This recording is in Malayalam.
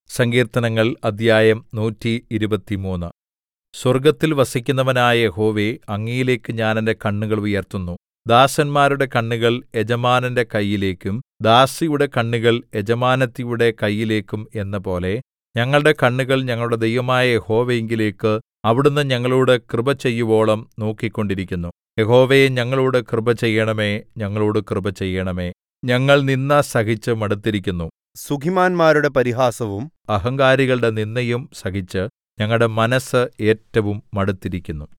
സങ്കീർത്തനങ്ങൾ അദ്ധ്യായം നൂറ്റി ഇരുപത്തിമൂന്ന് സ്വർഗ്ഗത്തിൽ വസിക്കുന്നവനായ യഹോവേ അങ്ങയിലേക്ക് ഞാൻ എന്റെ കണ്ണുകൾ ഉയർത്തുന്നു ദാസന്മാരുടെ കണ്ണുകൾ യജമാനന്റെ കയ്യിലേക്കും ദാസിയുടെ കണ്ണുകൾ യജമാനത്തിയുടെ കയ്യിലേക്കും എന്നപോലെ ഞങ്ങളുടെ കണ്ണുകൾ ഞങ്ങളുടെ ദൈവമായ യഹോവയിങ്കലേക്ക് അവിടുന്ന് ഞങ്ങളോട് കൃപ ചെയ്യുവോളം നോക്കിക്കൊണ്ടിരിക്കുന്നു യഹോവേ ഞങ്ങളോട് കൃപ ചെയ്യണമേ ഞങ്ങളോട് കൃപ ചെയ്യണമേ ഞങ്ങൾ നിന്ദ സഹിച്ച് മടുത്തിരിക്കുന്നു സുഖിമാന്മാരുടെ പരിഹാസവും അഹങ്കാരികളുടെ നിന്ദയും സഹിച്ച് ഞങ്ങളുടെ മനസ്സ് ഏറ്റവും മടുത്തിരിക്കുന്നു